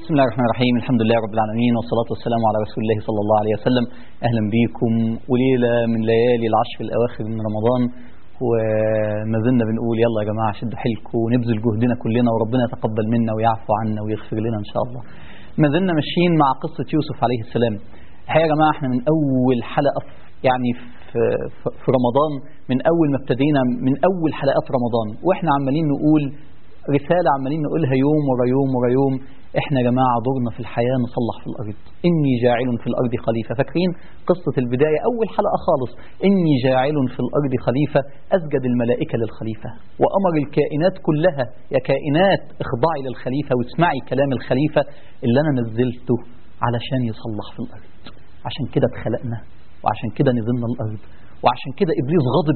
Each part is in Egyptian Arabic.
بسم الله الرحمن الرحيم الحمد لله رب العالمين والصلاة والسلام على رسول الله صلى الله عليه وسلم أهلا بكم وليلة من ليالي العشر الأواخر من رمضان وما زلنا بنقول يلا يا جماعة شدوا حيلكم ونبذل جهدنا كلنا وربنا يتقبل منا ويعفو عنا ويغفر لنا إن شاء الله ما زلنا ماشيين مع قصة يوسف عليه السلام الحقيقة يا جماعة احنا من أول حلقة يعني في, في رمضان من أول ما ابتدينا من أول حلقات رمضان وإحنا عمالين نقول رسالة عمالين نقولها يوم ورا يوم ورا يوم احنا يا جماعة دورنا في الحياة نصلح في الأرض إني جاعل في الأرض خليفة فاكرين قصة البداية أول حلقة خالص إني جاعل في الأرض خليفة أسجد الملائكة للخليفة وأمر الكائنات كلها يا كائنات اخضعي للخليفة واسمعي كلام الخليفة اللي أنا نزلته علشان يصلح في الأرض عشان كده اتخلقنا وعشان كده نزلنا الأرض وعشان كده إبليس غضب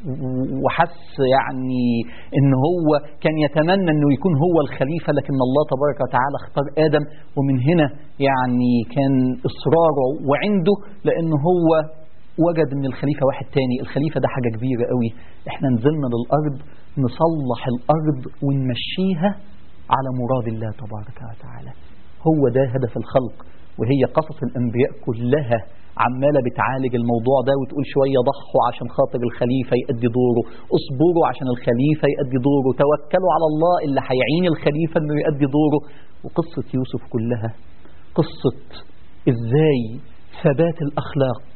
وحس يعني إن هو كان يتمنى إنه يكون هو الخليفة لكن الله تبارك وتعالى اختار آدم ومن هنا يعني كان إصراره وعنده لأن هو وجد من الخليفة واحد تاني الخليفة ده حاجة كبيرة قوي احنا نزلنا للأرض نصلح الأرض ونمشيها على مراد الله تبارك وتعالى هو ده هدف الخلق وهي قصص الأنبياء كلها عمالة بتعالج الموضوع ده وتقول شوية ضحوا عشان خاطر الخليفة يأدي دوره اصبروا عشان الخليفة يأدي دوره توكلوا على الله اللي هيعين الخليفة انه يأدي دوره وقصة يوسف كلها قصة ازاي ثبات الأخلاق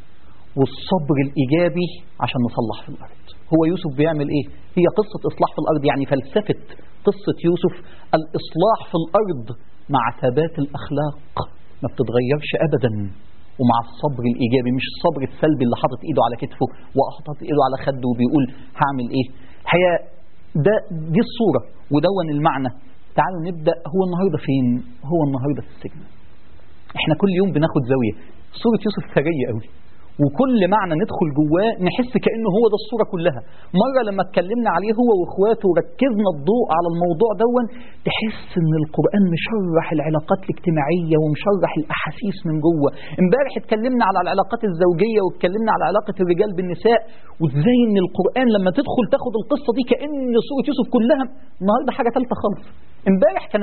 والصبر الإيجابي عشان نصلح في الأرض هو يوسف بيعمل ايه هي قصة إصلاح في الأرض يعني فلسفة قصة يوسف الإصلاح في الأرض مع ثبات الأخلاق ما بتتغيرش أبدا ومع الصبر الإيجابي مش الصبر السلبي اللي حاطط إيده على كتفه وحاطط إيده على خده وبيقول هعمل إيه الحقيقة ده دي الصورة ودون المعنى تعالوا نبدأ هو النهاردة فين هو النهاردة في السجن احنا كل يوم بناخد زاوية صورة يوسف ثرية قوي وكل معنى ندخل جواه نحس كأنه هو ده الصورة كلها مرة لما اتكلمنا عليه هو واخواته وركزنا الضوء على الموضوع دون تحس ان القرآن مشرح العلاقات الاجتماعية ومشرح الأحاسيس من جوه امبارح اتكلمنا على العلاقات الزوجية واتكلمنا على علاقة الرجال بالنساء وازاي ان القرآن لما تدخل تاخد القصة دي كأن سورة يوسف كلها النهاردة حاجة ثالثة خالص امبارح كان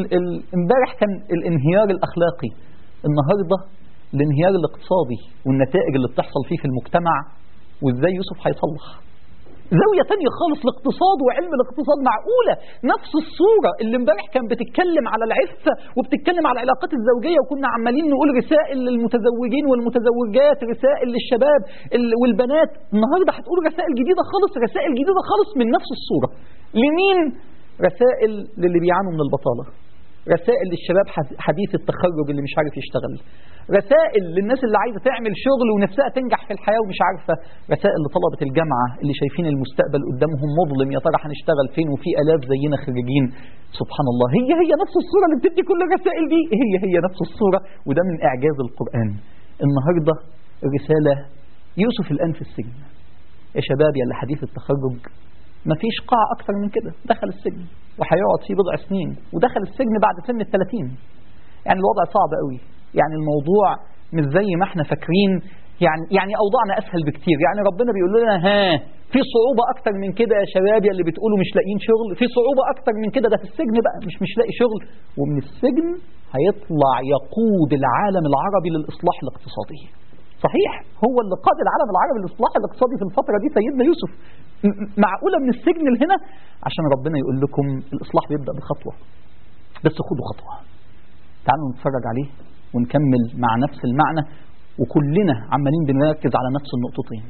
امبارح كان الانهيار الأخلاقي النهارده الانهيار الاقتصادي والنتائج اللي بتحصل فيه في المجتمع وازاي يوسف هيصلح زاوية تانية خالص الاقتصاد وعلم الاقتصاد معقولة نفس الصورة اللي امبارح كان بتتكلم على العفة وبتتكلم على العلاقات الزوجية وكنا عمالين نقول رسائل للمتزوجين والمتزوجات رسائل للشباب والبنات النهاردة هتقول رسائل جديدة خالص رسائل جديدة خالص من نفس الصورة لمين رسائل للي بيعانوا من البطالة رسائل للشباب حديث التخرج اللي مش عارف يشتغل رسائل للناس اللي عايزة تعمل شغل ونفسها تنجح في الحياة ومش عارفة رسائل لطلبة الجامعة اللي شايفين المستقبل قدامهم مظلم يا ترى هنشتغل فين وفي آلاف زينا خريجين سبحان الله هي هي نفس الصورة اللي بتدي كل الرسائل دي هي هي نفس الصورة وده من إعجاز القرآن النهاردة الرسالة يوسف الآن في السجن يا شباب يا اللي حديث التخرج مفيش قاع أكتر من كده دخل السجن وهيقعد فيه بضع سنين ودخل السجن بعد سن الثلاثين يعني الوضع صعب قوي يعني الموضوع مش زي ما احنا فاكرين يعني يعني اوضاعنا اسهل بكتير يعني ربنا بيقول لنا ها في صعوبة اكتر من كده يا شباب يا اللي بتقولوا مش لاقيين شغل في صعوبة اكتر من كده ده في السجن بقى مش مش لاقي شغل ومن السجن هيطلع يقود العالم العربي للاصلاح الاقتصادي صحيح هو اللي قاد العالم العربي للاصلاح الاقتصادي في الفترة دي سيدنا يوسف معقولة من السجن لهنا عشان ربنا يقول لكم الإصلاح بيبدأ بخطوة بس خدوا خطوة تعالوا نتفرج عليه ونكمل مع نفس المعنى وكلنا عمالين بنركز على نفس النقطتين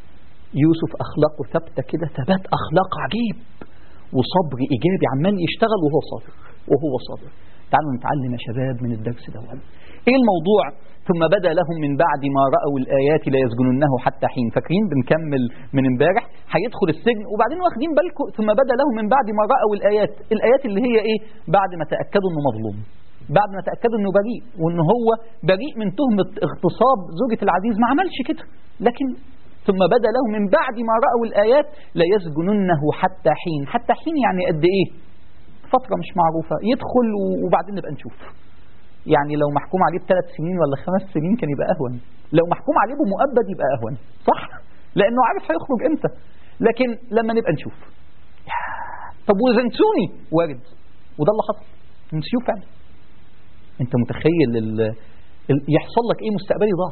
يوسف أخلاقه ثابتة كده ثبات أخلاق عجيب وصبر إيجابي عمال يشتغل وهو صابر وهو صابر تعالوا نتعلم يا شباب من الدرس ده ايه الموضوع ثم بدا لهم من بعد ما رأوا الآيات لا يسجننه حتى حين فاكرين بنكمل من امبارح هيدخل السجن وبعدين واخدين بالكم ثم بدا لهم من بعد ما رأوا الآيات الآيات اللي هي ايه بعد ما تأكدوا انه مظلوم بعد ما تأكدوا انه بريء وان هو بريء من تهمة اغتصاب زوجة العزيز ما عملش كده لكن ثم بدا لهم من بعد ما رأوا الآيات لا يسجننه حتى حين حتى حين يعني قد ايه فترة مش معروفة يدخل وبعدين نبقى نشوف يعني لو محكوم عليه بثلاث سنين ولا خمس سنين كان يبقى أهون لو محكوم عليه بمؤبد يبقى أهون صح لأنه عارف هيخرج إمتى لكن لما نبقى نشوف طب وزنسوني وارد وده اللي حصل نسيوه فعلا انت متخيل ال... ال... يحصل لك ايه مستقبلي ضاع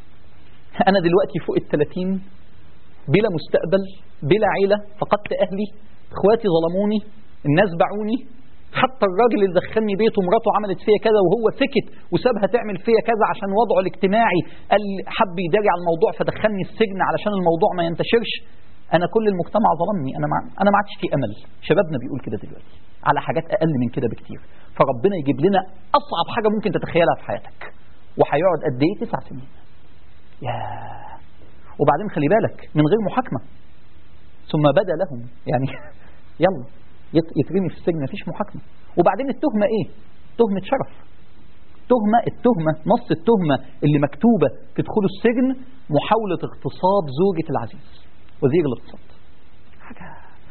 انا دلوقتي فوق الثلاثين بلا مستقبل بلا عيلة فقدت اهلي اخواتي ظلموني الناس باعوني حتى الراجل اللي دخلني بيته مراته عملت فيا كذا وهو سكت وسابها تعمل فيا كذا عشان وضعه الاجتماعي قال حب يداري على الموضوع فدخلني السجن علشان الموضوع ما ينتشرش انا كل المجتمع ظلمني انا ما انا ما عادش في امل شبابنا بيقول كده دلوقتي على حاجات اقل من كده بكتير فربنا يجيب لنا اصعب حاجه ممكن تتخيلها في حياتك وهيقعد قد ايه تسع سنين يا وبعدين خلي بالك من غير محاكمه ثم بدا لهم يعني يلا يترمي في السجن مفيش محاكمه وبعدين التهمه ايه تهمه شرف تهمة التهمة نص التهمة اللي مكتوبة تدخل السجن محاولة اغتصاب زوجة العزيز وزير الاقتصاد حاجة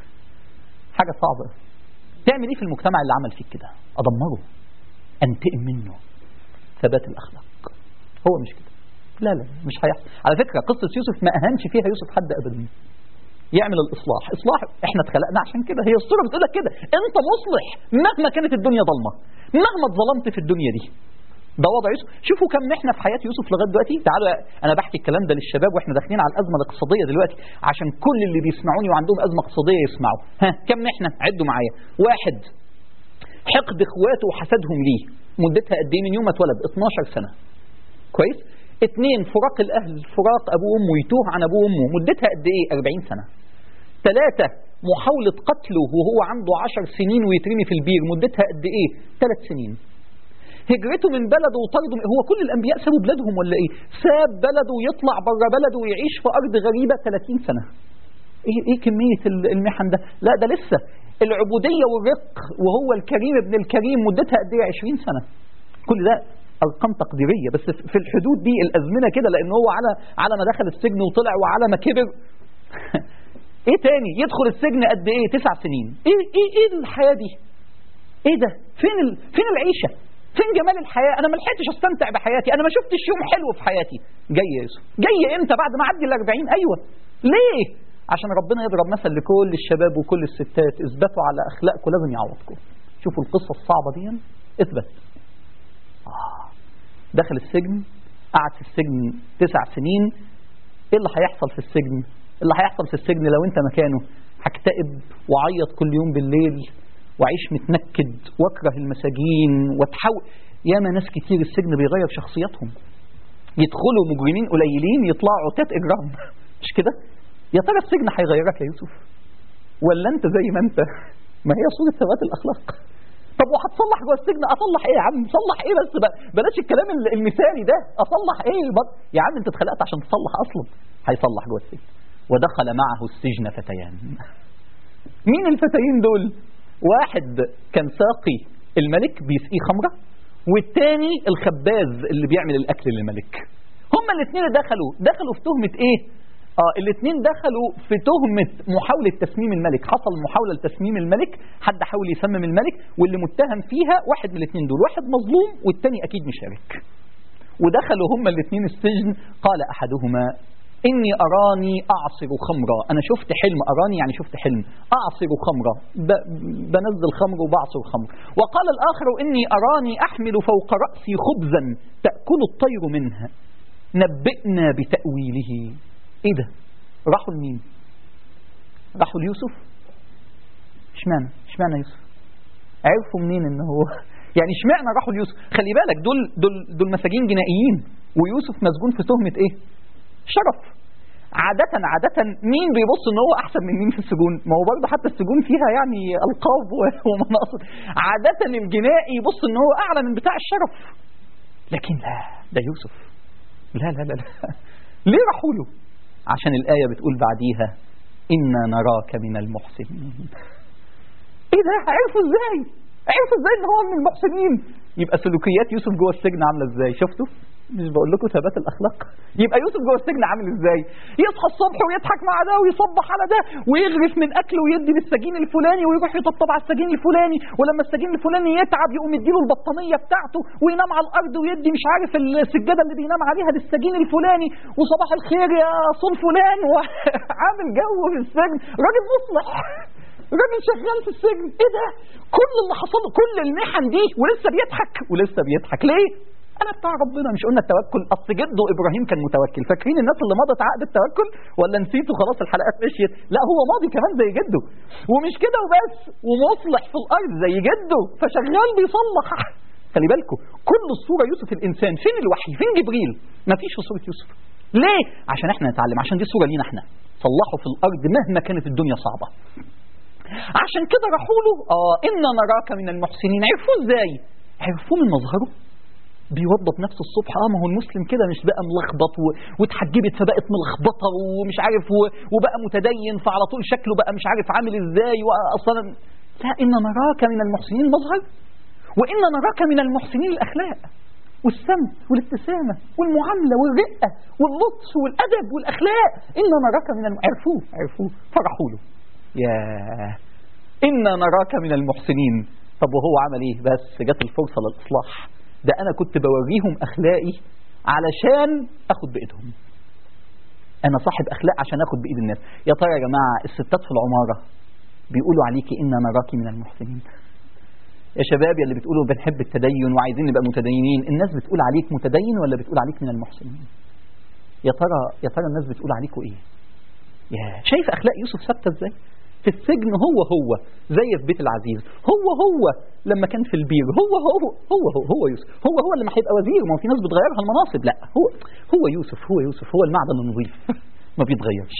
حاجة صعبة تعمل ايه في المجتمع اللي عمل فيك كده ادمره انتقم منه ثبات الاخلاق هو مش كده لا لا مش هيحصل على فكرة قصة يوسف ما اهانش فيها يوسف حد ابدا يعمل الاصلاح اصلاح احنا اتخلقنا عشان كده هي الصوره بتقول لك كده انت مصلح مهما كانت الدنيا ضلمه مهما اتظلمت في الدنيا دي ده وضع يوسف شوفوا كم احنا في حياه يوسف لغايه دلوقتي تعالوا انا بحكي الكلام ده للشباب واحنا داخلين على الازمه الاقتصاديه دلوقتي عشان كل اللي بيسمعوني وعندهم ازمه اقتصاديه يسمعوا ها كم احنا عدوا معايا واحد حقد اخواته وحسدهم ليه مدتها قد ايه من يوم ما اتولد 12 سنه كويس اثنين فراق الاهل فراق ابوه وامه يتوه عن ابوه وامه مدتها قد ايه 40 سنه ثلاثة محاولة قتله وهو عنده عشر سنين ويترمي في البير مدتها قد ايه ثلاث سنين هجرته من بلده وطرده هو كل الانبياء سابوا بلادهم ولا ايه ساب بلده ويطلع بره بلده ويعيش في ارض غريبة 30 سنة ايه ايه كمية المحن ده لا ده لسه العبودية والرق وهو الكريم ابن الكريم مدتها قد ايه 20 سنة كل ده ارقام تقديريه بس في الحدود دي الازمنه كده لان هو على على ما دخل السجن وطلع وعلى ما كبر ايه تاني يدخل السجن قد ايه تسع سنين ايه ايه ايه الحياه دي ايه ده فين ال... فين العيشه فين جمال الحياه انا ما لحقتش استمتع بحياتي انا ما شفتش يوم حلو في حياتي جاي يا يوسف جاي امتى بعد ما اعدي ال 40 ايوه ليه عشان ربنا يضرب مثل لكل الشباب وكل الستات اثبتوا على اخلاقكم لازم يعوضكم شوفوا القصه الصعبه دي اثبت آه. دخل السجن قعد في السجن تسع سنين ايه اللي هيحصل في السجن اللي هيحصل في السجن لو انت مكانه هكتئب وعيط كل يوم بالليل واعيش متنكد واكره المساجين واتحول ياما ناس كتير السجن بيغير شخصياتهم يدخلوا مجرمين قليلين يطلعوا عتات اجرام مش كده يا ترى السجن هيغيرك يا يوسف ولا انت زي ما انت ما هي صورة ثبات الاخلاق طب وهتصلح جوه السجن اصلح ايه يا عم صلح ايه بس بلاش الكلام المثالي ده اصلح ايه يا عم انت اتخلقت عشان تصلح اصلا هيصلح جوه السجن ودخل معه السجن فتيان مين الفتيين دول واحد كان ساقي الملك بيسقيه خمرة والتاني الخباز اللي بيعمل الاكل للملك هما الاثنين اللي دخلوا دخلوا في تهمة ايه اه الاثنين دخلوا في تهمة محاولة تسميم الملك حصل محاولة لتسميم الملك حد حاول يسمم الملك واللي متهم فيها واحد من الاثنين دول واحد مظلوم والتاني اكيد مشارك ودخلوا هما الاثنين السجن قال احدهما إني أراني أعصر خمرا أنا شفت حلم أراني يعني شفت حلم أعصر خمرا بنزل خمر وبعصر خمر وقال الآخر إني أراني أحمل فوق رأسي خبزا تأكل الطير منها نبئنا بتأويله إيه ده راحوا لمين راحوا ليوسف اشمعنى اشمعنى يوسف عرفوا منين ان هو يعني اشمعنى راحوا ليوسف خلي بالك دول دول دول مساجين جنائيين ويوسف مسجون في تهمه ايه شرف عادة عادة مين بيبص ان هو احسن من مين في السجون ما هو برضه حتى السجون فيها يعني القاب ومناصب عادة الجنائي يبص ان هو اعلى من بتاع الشرف لكن لا ده يوسف لا لا لا, لا. ليه راحوا له عشان الآية بتقول بعديها إنا نراك من المحسنين ايه ده عرفوا ازاي عرفوا ازاي ان هو من المحسنين يبقى سلوكيات يوسف جوه السجن عامله ازاي شفتوا مش بقول لكم ثبات الاخلاق يبقى يوسف جوه السجن عامل ازاي يصحى الصبح ويضحك مع ده ويصبح على ده ويغرف من اكله ويدي للسجين الفلاني ويروح يطبطب على السجين الفلاني ولما السجين الفلاني يتعب يقوم يديله البطانيه بتاعته وينام على الارض ويدي مش عارف السجاده اللي بينام عليها للسجين الفلاني وصباح الخير يا صول فلان وعامل جو في السجن راجل مصلح راجل شغال في السجن ايه ده كل اللي حصل له كل المحن دي ولسه بيضحك ولسه بيضحك ليه انا بتاع ربنا مش قلنا التوكل اصل جده ابراهيم كان متوكل فاكرين الناس اللي مضت عقد التوكل ولا نسيتوا خلاص الحلقات مشيت لا هو ماضي كمان زي جده ومش كده وبس ومصلح في الارض زي جده فشغال بيصلح خلي بالكم كل الصوره يوسف الانسان فين الوحي فين جبريل مفيش في صوره يوسف ليه عشان احنا نتعلم عشان دي صوره لينا احنا صلحوا في الارض مهما كانت الدنيا صعبه عشان كده راحوا له اه انا نراك من المحسنين عرفوه ازاي عرفوه من مظهره بيوضب نفسه الصبح اه ما هو المسلم كده مش بقى ملخبط و... واتحجبت فبقت ملخبطه ومش عارف و... وبقى متدين فعلى طول شكله بقى مش عارف عامل ازاي واصلا لا ان نراك من المحسنين المظهر وان نراك من المحسنين الاخلاق والسمت والابتسامه والمعامله والرقه واللطف والادب والاخلاق ان نراك من الم... عرفوه عرفوه فرحوا له يا ان نراك من المحسنين طب وهو عمل ايه بس جت الفرصه للاصلاح ده انا كنت بوريهم اخلاقي علشان اخد بايدهم انا صاحب اخلاق عشان اخد بايد الناس يا ترى يا جماعه الستات في العماره بيقولوا عليكي ان نراكي من المحسنين يا شباب يا اللي بتقولوا بنحب التدين وعايزين نبقى متدينين الناس بتقول عليك متدين ولا بتقول عليك من المحسنين يا ترى يا ترى الناس بتقول عليكوا ايه يا شايف اخلاق يوسف ثابته ازاي في السجن هو هو زي في بيت العزيز هو هو لما كان في البير هو هو هو هو, هو يوسف هو هو اللي ما هيبقى وزير ما هو في ناس بتغيرها المناصب لا هو هو يوسف هو يوسف هو المعدن النظيف ما بيتغيرش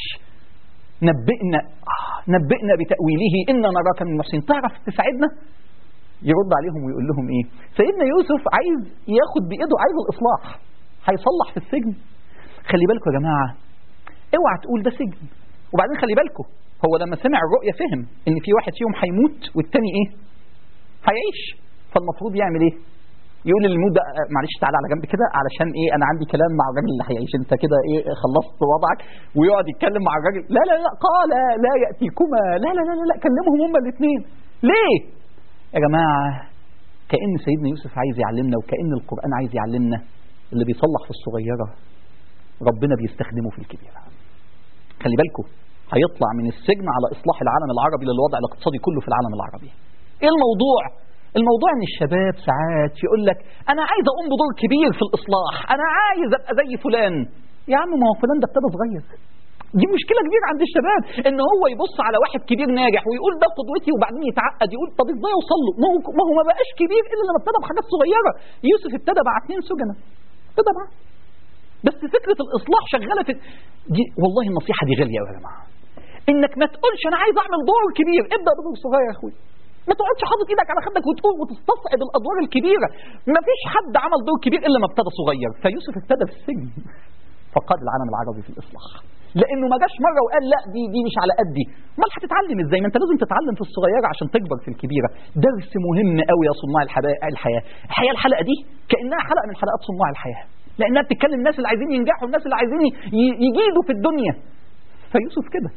نبئنا آه نبئنا بتأويله إنا نراك من المحسنين تعرف تساعدنا يرد عليهم ويقول لهم ايه سيدنا يوسف عايز ياخد بايده عايز الاصلاح هيصلح في السجن خلي بالكم يا جماعه اوعى تقول ده سجن وبعدين خلي بالكم هو لما سمع الرؤيا فهم ان في واحد فيهم هيموت والتاني ايه هيعيش فالمفروض يعمل ايه يقول للموت ده معلش تعالى على جنب كده علشان ايه انا عندي كلام مع الراجل اللي هيعيش انت كده ايه خلصت وضعك ويقعد يتكلم مع الراجل لا لا لا قال لا ياتيكما لا لا لا لا, لا كلمهم هما الاثنين ليه يا جماعة كأن سيدنا يوسف عايز يعلمنا وكأن القرآن عايز يعلمنا اللي بيصلح في الصغيرة ربنا بيستخدمه في الكبيرة خلي بالكم هيطلع من السجن على إصلاح العالم العربي للوضع الاقتصادي كله في العالم العربي ايه الموضوع الموضوع ان الشباب ساعات يقول لك انا عايز اقوم بدور كبير في الاصلاح انا عايز ابقى زي فلان يا عم ما هو فلان ده ابتدى صغير دي مشكله كبيره عند الشباب ان هو يبص على واحد كبير ناجح ويقول ده قدوتي وبعدين يتعقد يقول طب ازاي اوصل له ما هو ما هو ما بقاش كبير الا لما ابتدى بحاجات صغيره يوسف ابتدى مع اثنين سجنه ابتدى معاه بس فكره الاصلاح شغاله في دي والله النصيحه دي غاليه قوي يا جماعه انك ما تقولش انا عايز اعمل دور كبير ابدا بدور صغير يا اخوي ما تقعدش حاطط ايدك على خدك وتقول وتستصعب الادوار الكبيره ما فيش حد عمل دور كبير الا ما ابتدى صغير فيوسف ابتدى في السجن فقاد العالم العربي في الاصلاح لانه ما جاش مره وقال لا دي دي مش على قدي امال هتتعلم ازاي ما انت لازم تتعلم في الصغيره عشان تكبر في الكبيره درس مهم قوي يا صناع الحياه الحياه الحياه الحلقه دي كانها حلقه من حلقات صناع الحياه لانها بتتكلم الناس اللي عايزين ينجحوا الناس اللي عايزين يجيدوا في الدنيا فيوسف كده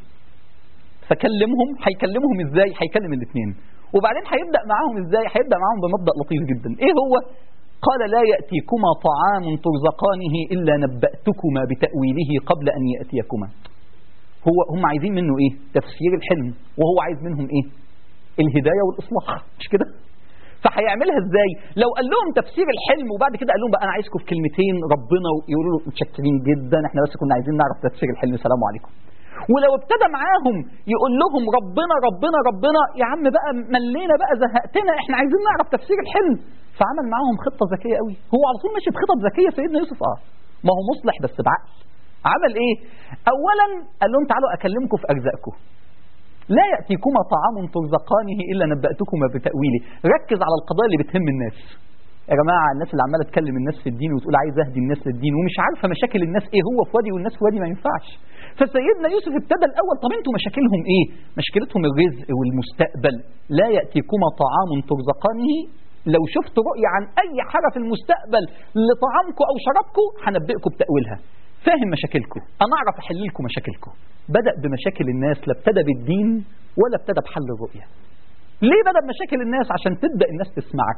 فكلمهم هيكلمهم ازاي هيكلم الاثنين وبعدين هيبدا معاهم ازاي هيبدا معاهم بمبدا لطيف جدا ايه هو قال لا يأتيكما طعام ترزقانه إلا نبأتكما بتأويله قبل أن يأتيكما هو هم عايزين منه إيه تفسير الحلم وهو عايز منهم إيه الهداية والإصلاح مش كده فهيعملها ازاي لو قال لهم تفسير الحلم وبعد كده قال لهم بقى انا عايزكم في كلمتين ربنا يقولوا له متشكرين جدا احنا بس كنا عايزين نعرف تفسير الحلم سلام عليكم ولو ابتدى معاهم يقول لهم ربنا ربنا ربنا يا عم بقى ملينا بقى زهقتنا احنا عايزين نعرف تفسير الحلم فعمل معاهم خطه ذكيه قوي هو على طول ماشي بخطط ذكيه سيدنا يوسف اه ما هو مصلح بس بعقل عمل ايه اولا قال لهم تعالوا اكلمكم في ارزاقكم لا ياتيكما طعام ترزقانه الا نباتكما بتاويله ركز على القضايا اللي بتهم الناس يا جماعه الناس اللي عماله تكلم الناس في الدين وتقول عايز اهدي الناس للدين ومش عارفه مشاكل الناس ايه هو في وادي والناس في وادي ما ينفعش فسيدنا يوسف ابتدى الاول طب انتوا مشاكلهم ايه مشكلتهم الرزق والمستقبل لا ياتيكما طعام ترزقانه لو شفت رؤية عن أي حاجة في المستقبل لطعامكم أو شرابكم هنبئكم بتأويلها فاهم مشاكلكم أنا أعرف أحل لكم مشاكلكم بدأ بمشاكل الناس لا ابتدى بالدين ولا ابتدى بحل الرؤية ليه بدأ بمشاكل الناس عشان تبدأ الناس تسمعك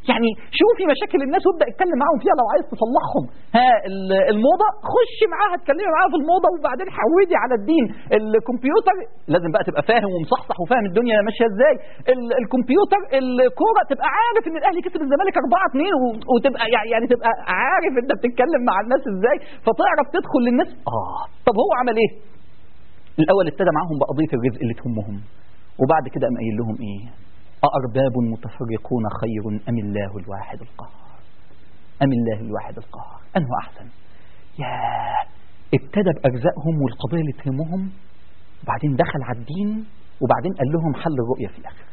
يعني شوفي مشاكل الناس وابدا اتكلم معاهم فيها لو عايز تصلحهم ها ال- الموضه خشي معاها اتكلمي معاها في الموضه وبعدين حودي على الدين الكمبيوتر لازم بقى تبقى فاهم ومصحصح وفاهم الدنيا ماشيه ازاي ال- الكمبيوتر الكوره تبقى عارف ان الاهلي كسب الزمالك 4 2 و- وتبقى يعني يعني تبقى عارف انت بتتكلم مع الناس ازاي فتعرف تدخل للناس اه طب هو عمل ايه الاول ابتدى معاهم بقضيه الرزق اللي تهمهم وبعد كده قام قايل لهم ايه أأرباب متفرقون خير أم الله الواحد القهار أم الله الواحد القهار أنه أحسن يا ابتدى بأرزاقهم والقضية اللي تهمهم وبعدين دخل على الدين وبعدين قال لهم حل الرؤية في الآخر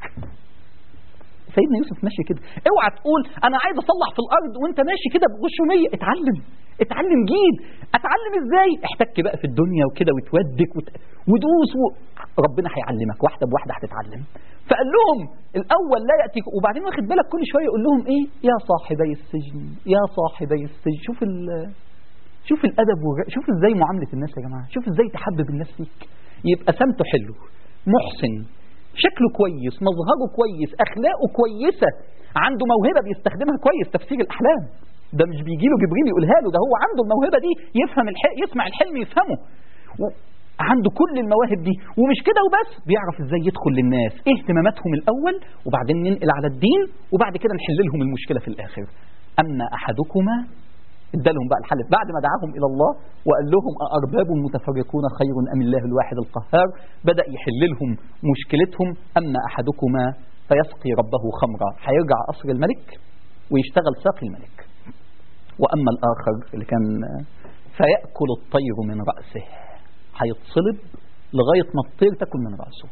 سيدنا يوسف ماشي كده اوعى تقول انا عايز اصلح في الارض وانت ماشي كده بغشوميه اتعلم اتعلم جيد اتعلم ازاي احتك بقى في الدنيا وكده وتودك وت... ودوس و... ربنا هيعلمك واحده بواحده هتتعلم فقال لهم الاول لا ياتيك وبعدين واخد بالك كل شويه يقول لهم ايه يا صاحبي السجن يا صاحبي السجن شوف ال... شوف الادب والر... شوف ازاي معامله الناس يا جماعه شوف ازاي تحبب الناس فيك يبقى سمته حلو محسن شكله كويس مظهره كويس اخلاقه كويسه عنده موهبه بيستخدمها كويس تفسير الاحلام ده مش بيجي له جبريل يقولها له ده هو عنده الموهبه دي يفهم الح... يسمع الحلم يفهمه و... عنده كل المواهب دي ومش كده وبس بيعرف ازاي يدخل للناس ايه اهتماماتهم الاول وبعدين ننقل على الدين وبعد كده نحل لهم المشكله في الاخر اما احدكما ادالهم بقى الحل بعد ما دعاهم الى الله وقال لهم أأرباب متفرقون خير ام الله الواحد القهار بدا يحل لهم مشكلتهم اما احدكما فيسقي ربه خمرا هيرجع قصر الملك ويشتغل ساقي الملك واما الاخر اللي كان فياكل الطير من راسه هيتصلب لغايه ما الطير تاكل من راسه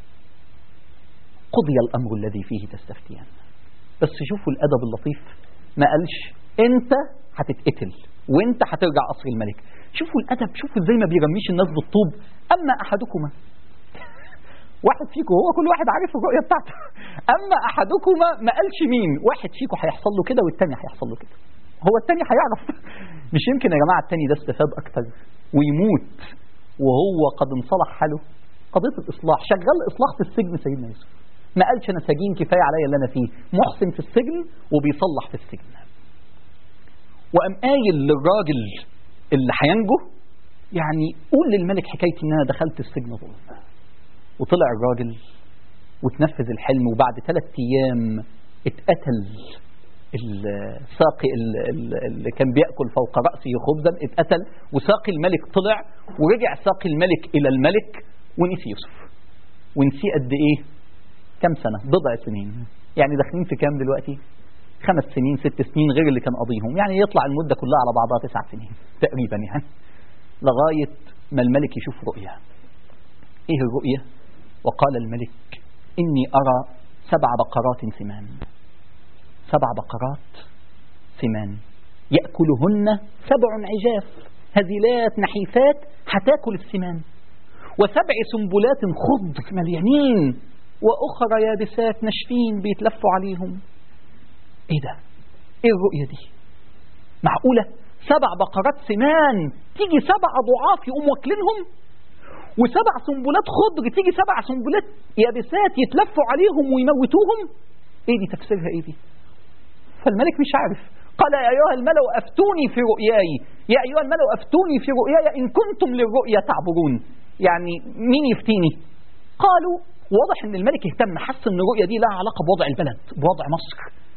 قضي الامر الذي فيه تستفتيان بس شوفوا الادب اللطيف ما قالش انت هتتقتل وانت هترجع قصر الملك شوفوا الادب شوفوا ازاي ما بيرميش الناس بالطوب اما احدكما واحد فيكم هو كل واحد عارف الرؤيه بتاعته اما احدكما ما قالش مين واحد فيكم هيحصل له كده والتاني هيحصل له كده هو التاني هيعرف مش يمكن يا جماعه التاني ده استفاد اكتر ويموت وهو قد انصلح حاله قضيه الاصلاح شغال اصلاح في السجن سيدنا يوسف ما قالش انا سجين كفايه عليا اللي انا فيه محسن في السجن وبيصلح في السجن وقام قايل للراجل اللي هينجو يعني قول للملك حكايتي ان انا دخلت السجن ظلم وطلع الراجل وتنفذ الحلم وبعد ثلاث ايام اتقتل الساقي اللي كان بياكل فوق راسه خبزا اتقتل وساقي الملك طلع ورجع ساقي الملك الى الملك ونسي يوسف ونسي قد ايه كم سنه بضع سنين يعني داخلين في كام دلوقتي خمس سنين ست سنين غير اللي كان قاضيهم يعني يطلع المدة كلها على بعضها تسع سنين تقريبا يعني لغاية ما الملك يشوف رؤية ايه الرؤية وقال الملك اني ارى سبع بقرات سمان سبع بقرات سمان يأكلهن سبع عجاف هزيلات نحيفات هتاكل السمان وسبع سنبلات خضر مليانين وأخرى يابسات ناشفين بيتلفوا عليهم ايه ده ايه الرؤية دي معقولة سبع بقرات سمان تيجي سبع ضعاف يقوم واكلينهم وسبع سنبلات خضر تيجي سبع سنبلات يابسات يتلفوا عليهم ويموتوهم ايه دي تفسيرها ايه دي فالملك مش عارف قال يا أيها الملأ أفتوني في رؤياي يا أيها الملأ أفتوني في رؤياي إن كنتم للرؤيا تعبرون يعني مين يفتيني قالوا واضح ان الملك اهتم حس ان الرؤيه دي لها علاقه بوضع البلد بوضع مصر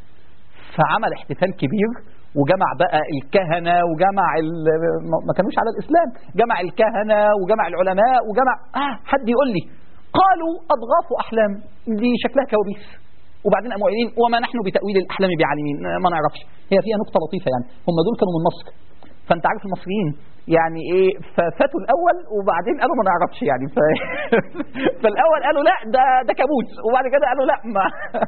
فعمل احتفال كبير وجمع بقى الكهنة وجمع ما كانوش على الإسلام جمع الكهنة وجمع العلماء وجمع آه حد يقول لي قالوا أضغاث أحلام دي شكلها كوابيس وبعدين قاموا قايلين وما نحن بتأويل الأحلام بعالمين ما نعرفش هي فيها نقطة لطيفة يعني هم دول كانوا من مصر فأنت عارف المصريين يعني ايه ففاتوا الاول وبعدين قالوا ما نعرفش يعني ف... فالاول قالوا لا ده ده كابوس وبعد كده قالوا لا ما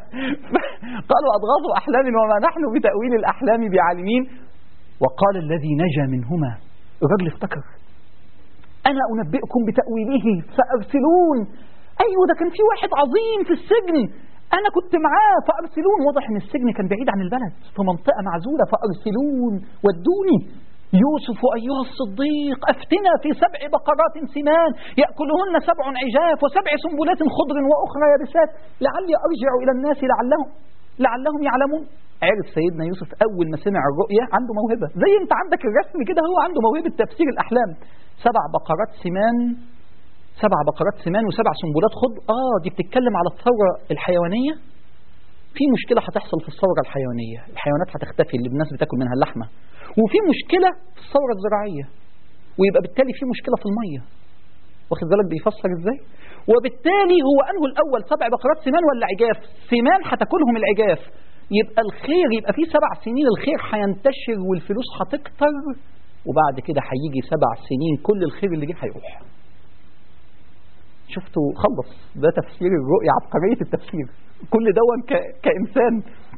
قالوا اضغاث احلام وما نحن بتاويل الاحلام بعالمين وقال الذي نجا منهما الراجل افتكر انا انبئكم بتاويله فارسلون ايوه ده كان في واحد عظيم في السجن انا كنت معاه فارسلون واضح ان السجن كان بعيد عن البلد في منطقه معزوله فارسلون ودوني يوسف أيها الصديق أفتنا في سبع بقرات سمان يأكلهن سبع عجاف وسبع سنبلات خضر وأخرى يابسات لعلي أرجع إلى الناس لعلهم لعلهم يعلمون عرف سيدنا يوسف أول ما سمع الرؤية عنده موهبة زي أنت عندك الرسم كده هو عنده موهبة تفسير الأحلام سبع بقرات سمان سبع بقرات سمان وسبع سنبلات خضر آه دي بتتكلم على الثورة الحيوانية في مشكلة هتحصل في الثورة الحيوانية الحيوانات هتختفي اللي الناس بتاكل منها اللحمة وفي مشكلة في الثورة الزراعية ويبقى بالتالي في مشكلة في المية واخد بالك بيفسر ازاي وبالتالي هو انه الاول سبع بقرات سمان ولا عجاف سمان هتاكلهم العجاف يبقى الخير يبقى في سبع سنين الخير هينتشر والفلوس هتكتر وبعد كده هيجي سبع سنين كل الخير اللي جه هيروح شفتوا خلص ده تفسير الرؤية عبقرية التفسير كل دون ك... كإنسان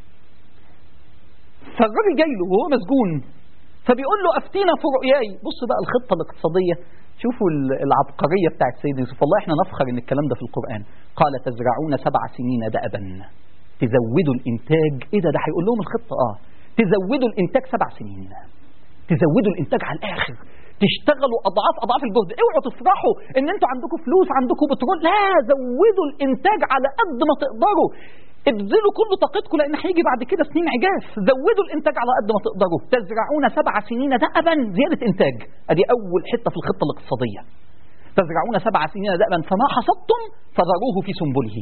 فالراجل جاي له وهو مسجون فبيقول له أفتينا في رؤياي بص بقى الخطة الاقتصادية شوفوا العبقرية بتاعت سيدنا يوسف والله احنا نفخر ان الكلام ده في القرآن قال تزرعون سبع سنين دأبا تزودوا الانتاج ايه ده ده هيقول لهم الخطة اه تزودوا الانتاج سبع سنين تزودوا الانتاج على الاخر تشتغلوا اضعاف اضعاف الجهد اوعوا تفرحوا ان انتوا عندكم فلوس عندكم بترول لا زودوا الانتاج على قد ما تقدروا ابذلوا كل طاقتكم لان هيجي بعد كده سنين عجاف زودوا الانتاج على قد ما تقدروا تزرعون سبع سنين دأبا زياده انتاج ادي اول حته في الخطه الاقتصاديه تزرعون سبع سنين دأبا فما حصدتم فذروه في سنبله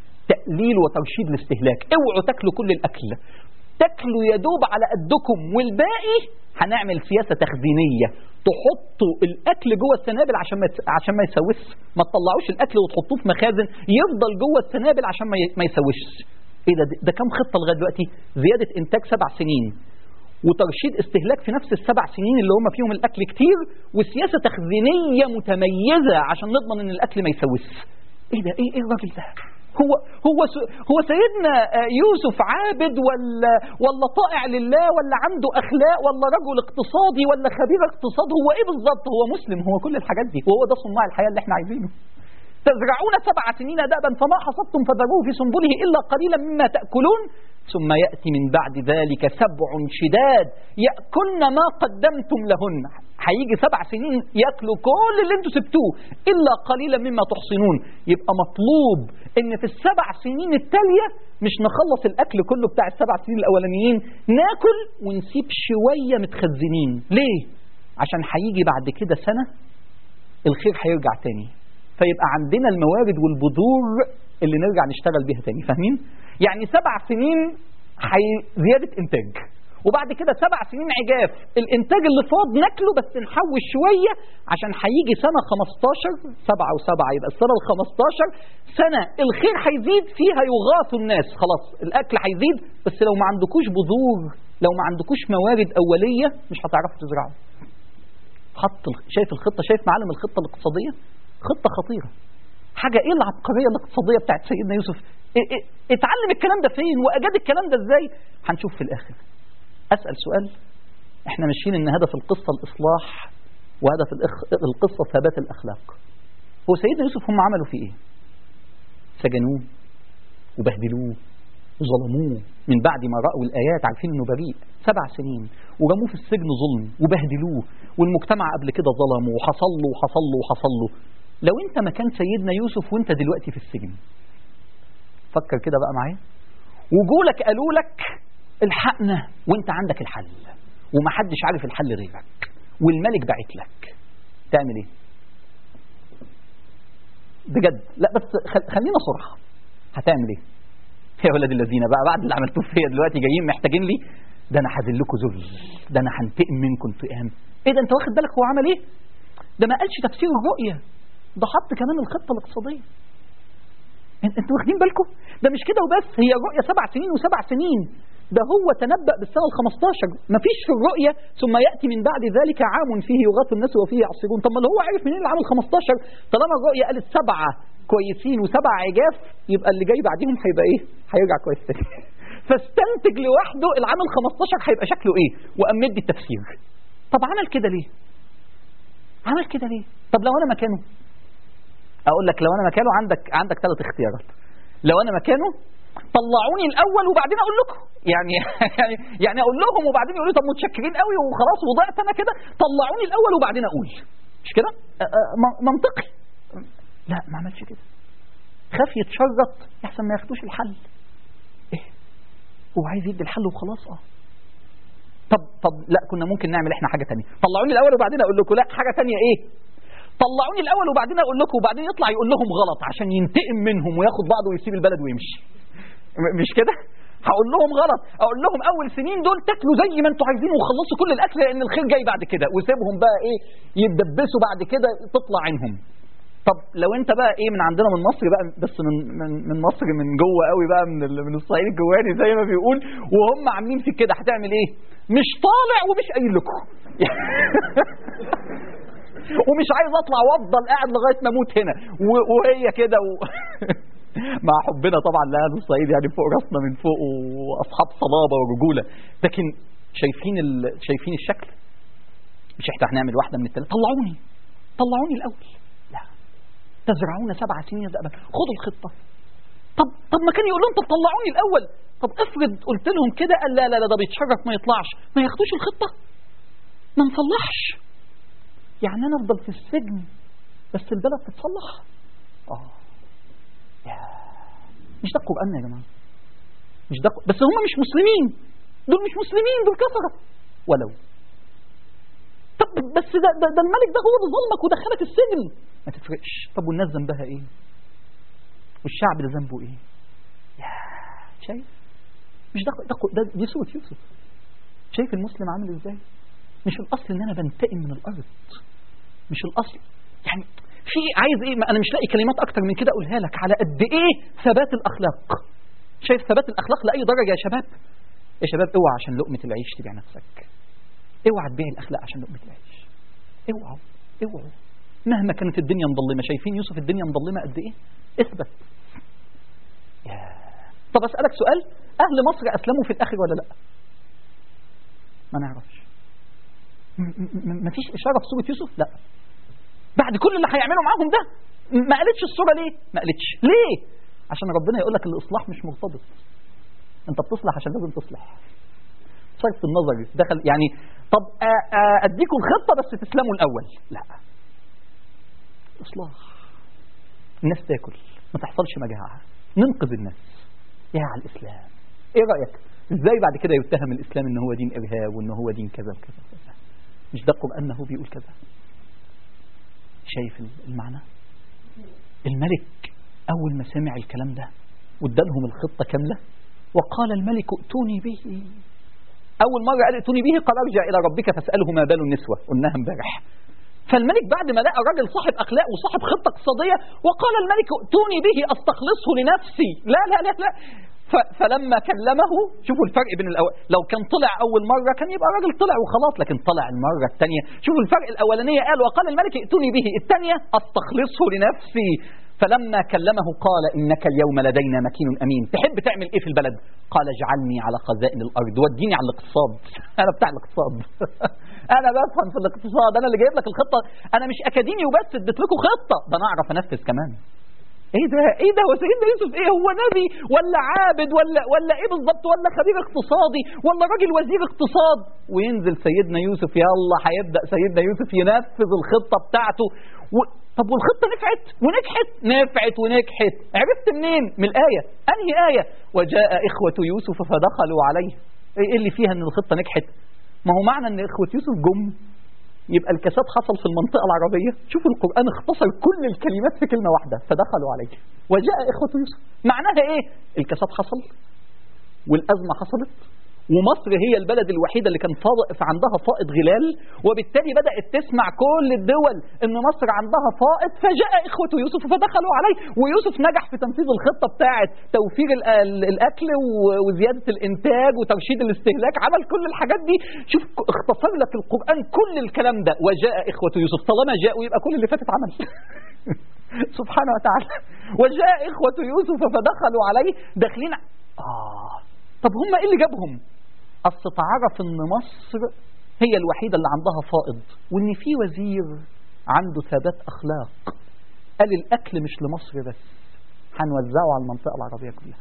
تقليل وترشيد الاستهلاك اوعوا تاكلوا كل الاكل تاكلوا يدوب على قدكم والباقي هنعمل سياسة تخزينية تحطوا الأكل جوه السنابل عشان ما عشان ما يسوس ما تطلعوش الأكل وتحطوه في مخازن يفضل جوه السنابل عشان ما يسوش إيه ده ده كام خطة لغاية دلوقتي زيادة إنتاج سبع سنين وترشيد استهلاك في نفس السبع سنين اللي هم فيهم الأكل كتير وسياسة تخزينية متميزة عشان نضمن إن الأكل ما يسوس إيه ده إيه إيه الراجل ده هو هو هو سيدنا يوسف عابد ولا ولا طائع لله ولا عنده اخلاق ولا رجل اقتصادي ولا خبير اقتصاد هو ايه بالظبط هو مسلم هو كل الحاجات دي وهو ده صناع الحياه اللي احنا عايزينه تزرعون سبع سنين دابا فما حصدتم فذروه في سنبله الا قليلا مما تاكلون ثم ياتي من بعد ذلك سبع شداد ياكلن ما قدمتم لهن هيجي سبع سنين ياكلوا كل اللي انتوا سبتوه الا قليلا مما تحصنون يبقى مطلوب ان في السبع سنين التاليه مش نخلص الاكل كله بتاع السبع سنين الاولانيين ناكل ونسيب شويه متخزنين ليه عشان هيجي بعد كده سنه الخير هيرجع تاني فيبقى عندنا الموارد والبذور اللي نرجع نشتغل بيها تاني فاهمين يعني سبع سنين حي... زياده انتاج وبعد كده سبع سنين عجاف الانتاج اللي فاض ناكله بس نحوش شويه عشان هيجي سنه 15 سبعه وسبعه يبقى السنه ال 15 سنه الخير هيزيد فيها يغاث الناس خلاص الاكل هيزيد بس لو ما عندكوش بذور لو ما عندكوش موارد اوليه مش هتعرفوا تزرعوا حط شايف الخطه شايف معالم الخطه الاقتصاديه خطه خطيره حاجه ايه العبقريه الاقتصاديه بتاعت سيدنا يوسف إيه إيه اتعلم الكلام ده فين واجاد الكلام ده ازاي هنشوف في الاخر أسأل سؤال احنا ماشيين ان هدف القصة الإصلاح وهدف القصة ثبات الأخلاق هو سيدنا يوسف هم عملوا فيه ايه سجنوه وبهدلوه وظلموه من بعد ما رأوا الآيات عارفين انه بريء سبع سنين ورموه في السجن ظلم وبهدلوه والمجتمع قبل كده ظلمه وحصل له وحصل له وحصل له لو انت مكان سيدنا يوسف وانت دلوقتي في السجن فكر كده بقى معايا وجولك قالوا لك الحقنا وانت عندك الحل ومحدش عارف الحل غيرك والملك بعت لك تعمل ايه بجد لا بس خلينا صراحه هتعمل ايه يا ولاد الذين بقى بعد اللي عملتوه فيا دلوقتي جايين محتاجين لي ده انا هذل لكم ذل ده انا هنتقم منكم انتقام ايه ده انت واخد بالك هو عمل ايه ده ما قالش تفسير الرؤيه ده حط كمان الخطه الاقتصاديه انتوا واخدين بالكم ده مش كده وبس هي الرؤيه سبع سنين وسبع سنين ده هو تنبأ بالسنة ال 15 مفيش في الرؤية ثم يأتي من بعد ذلك عام فيه يغاث الناس وفيه يعصرون طب ما اللي هو عارف منين العام ال 15 طالما الرؤية قالت سبعة كويسين وسبع عجاف يبقى اللي جاي بعديهم هيبقى ايه؟ هيرجع كويس تاني فاستنتج لوحده العام ال 15 هيبقى شكله ايه؟ وقام مدي التفسير طب عمل كده ليه؟ عمل كده ليه؟ طب لو انا مكانه اقول لك لو انا مكانه عندك عندك ثلاث اختيارات لو انا مكانه طلعوني الاول وبعدين اقول لكم يعني يعني يعني اقول لهم وبعدين يقولوا طب متشكرين قوي وخلاص وضعت انا كده طلعوني الاول وبعدين اقول مش كده منطقي لا ما عملش كده خاف يتشرط يحسن ما ياخدوش الحل ايه هو عايز يدي الحل وخلاص اه طب طب لا كنا ممكن نعمل احنا حاجه تانية طلعوني الاول وبعدين اقول لكم لا حاجه تانية ايه طلعوني الاول وبعدين اقول لكم وبعدين يطلع يقول لهم غلط عشان ينتقم منهم وياخد بعضه ويسيب البلد ويمشي م- مش كده هقول لهم غلط اقول لهم اول سنين دول تاكلوا زي ما انتوا عايزين وخلصوا كل الاكل لان الخير جاي بعد كده وسيبهم بقى ايه يتدبسوا بعد كده تطلع عينهم طب لو انت بقى ايه من عندنا من مصر بقى بس من من من مصر من جوه قوي بقى من ال- من الصعيد الجواني زي ما بيقول وهم عاملين في كده هتعمل ايه مش طالع ومش قايل لكم ومش عايز اطلع وافضل قاعد لغايه ما اموت هنا و- وهي كده و... مع حبنا طبعا لاهل الصعيد يعني فوق راسنا من فوق واصحاب صلابه ورجوله لكن شايفين ال... شايفين الشكل مش احنا هنعمل واحده من الثلاثه طلعوني طلعوني الاول لا تزرعون سبع سنين دأبا خدوا الخطه طب طب ما كان يقول لهم طب طلعوني الاول طب افرض قلت لهم كده قال لا لا لا ده بيتشرف ما يطلعش ما ياخدوش الخطه ما نصلحش يعني انا افضل في السجن بس البلد تتصلح اه يا مش ده القران يا جماعه مش ده بس هم مش مسلمين دول مش مسلمين دول كفره ولو طب بس ده, ده, ده الملك ده هو اللي ظلمك ودخلك السجن ما تفرقش طب والناس ذنبها ايه والشعب ده ذنبه ايه يا شايف مش ده, ده, ده دي سوره يوسف شايف المسلم عامل ازاي مش الاصل ان انا بنتقم من الارض مش الاصل يعني في عايز ايه ما انا مش لاقي كلمات اكتر من كده اقولها لك على قد ايه ثبات الاخلاق شايف ثبات الاخلاق لاي درجه يا شباب يا شباب اوعى عشان لقمه العيش تبيع نفسك اوعى تبيع الاخلاق عشان لقمه العيش اوعوا اوعوا مهما كانت الدنيا مظلمه شايفين يوسف الدنيا مظلمه قد ايه اثبت يا طب اسالك سؤال اهل مصر اسلموا في الاخر ولا لا ما نعرفش ما فيش اشاره في سوره يوسف لا بعد كل اللي هيعملوا معاهم ده ما قالتش الصوره ليه ما قالتش ليه عشان ربنا يقول لك الاصلاح مش مرتبط انت بتصلح عشان لازم تصلح صرف النظر دخل يعني طب آ- آ- اديكم الخطه بس تسلموا الاول لا اصلاح الناس تاكل ما تحصلش مجاعه ننقذ الناس يا على الاسلام ايه رايك ازاي بعد كده يتهم الاسلام ان هو دين ارهاب وان هو دين كذا وكذا وكذا مش ده القران هو بيقول كذا شايف المعنى الملك اول ما سمع الكلام ده وادالهم الخطه كامله وقال الملك ائتوني به اول مره قال ائتوني به قال ارجع الى ربك فاساله ما بال النسوه قلناها امبارح فالملك بعد ما لقى راجل صاحب اخلاق وصاحب خطه اقتصاديه وقال الملك ائتوني به استخلصه لنفسي لا لا لا لا ف- فلما كلمه شوفوا الفرق بين الأول لو كان طلع اول مره كان يبقى راجل طلع وخلاص لكن طلع المره الثانيه شوفوا الفرق الاولانيه قال وقال الملك ائتوني به الثانيه استخلصه لنفسي فلما كلمه قال انك اليوم لدينا مكين امين تحب تعمل ايه في البلد قال اجعلني على خزائن الارض وديني على الاقتصاد انا بتاع الاقتصاد انا بفهم في الاقتصاد انا اللي جايب لك الخطه انا مش اكاديمي وبس اديت لكم خطه ده انا اعرف انفذ كمان ايه ده ايه ده هو سيدنا يوسف ايه هو نبي ولا عابد ولا ولا ايه بالظبط ولا خبير اقتصادي ولا راجل وزير اقتصاد وينزل سيدنا يوسف يلا هيبدا سيدنا يوسف ينفذ الخطه بتاعته و... طب والخطه نفعت ونجحت نفعت ونجحت عرفت منين من الايه انهي ايه وجاء اخوه يوسف فدخلوا عليه ايه اللي فيها ان الخطه نجحت ما هو معنى ان اخوه يوسف جم يبقى الكساد حصل في المنطقة العربية شوفوا القرآن اختصر كل الكلمات في كلمة واحدة فدخلوا عليه وجاء إخوة يوسف معناها إيه الكساد حصل والأزمة حصلت ومصر هي البلد الوحيدة اللي كان فائض عندها فائض غلال وبالتالي بدأت تسمع كل الدول ان مصر عندها فائض فجاء إخوة يوسف فدخلوا عليه ويوسف نجح في تنفيذ الخطة بتاعت توفير ال- ال- الأكل و- وزيادة الإنتاج وترشيد الاستهلاك عمل كل الحاجات دي شوف ك- اختصر لك القرآن كل الكلام ده وجاء إخوة يوسف طالما جاءوا يبقى كل اللي فاتت عمل سبحانه وتعالى وجاء إخوة يوسف فدخلوا عليه داخلين آه طب هم إيه اللي جابهم أصل تعرف إن مصر هي الوحيدة اللي عندها فائض وإن في وزير عنده ثبات أخلاق قال الأكل مش لمصر بس هنوزعه على المنطقة العربية كلها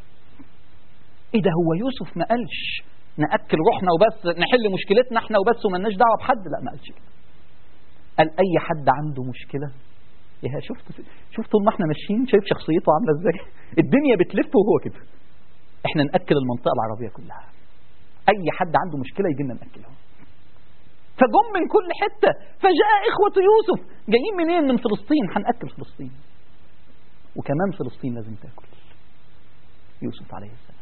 إيه ده هو يوسف ما قالش نأكل روحنا وبس نحل مشكلتنا احنا وبس وملناش دعوة بحد لا ما قالش كده قال أي حد عنده مشكلة يا شفت شفت طول ما احنا ماشيين شايف شخصيته عاملة ازاي الدنيا بتلف وهو كده احنا ناكل المنطقه العربيه كلها اي حد عنده مشكله يجي لنا ناكلهم فجم من كل حته فجاء اخوه يوسف جايين منين من فلسطين هناكل فلسطين وكمان فلسطين لازم تاكل يوسف عليه السلام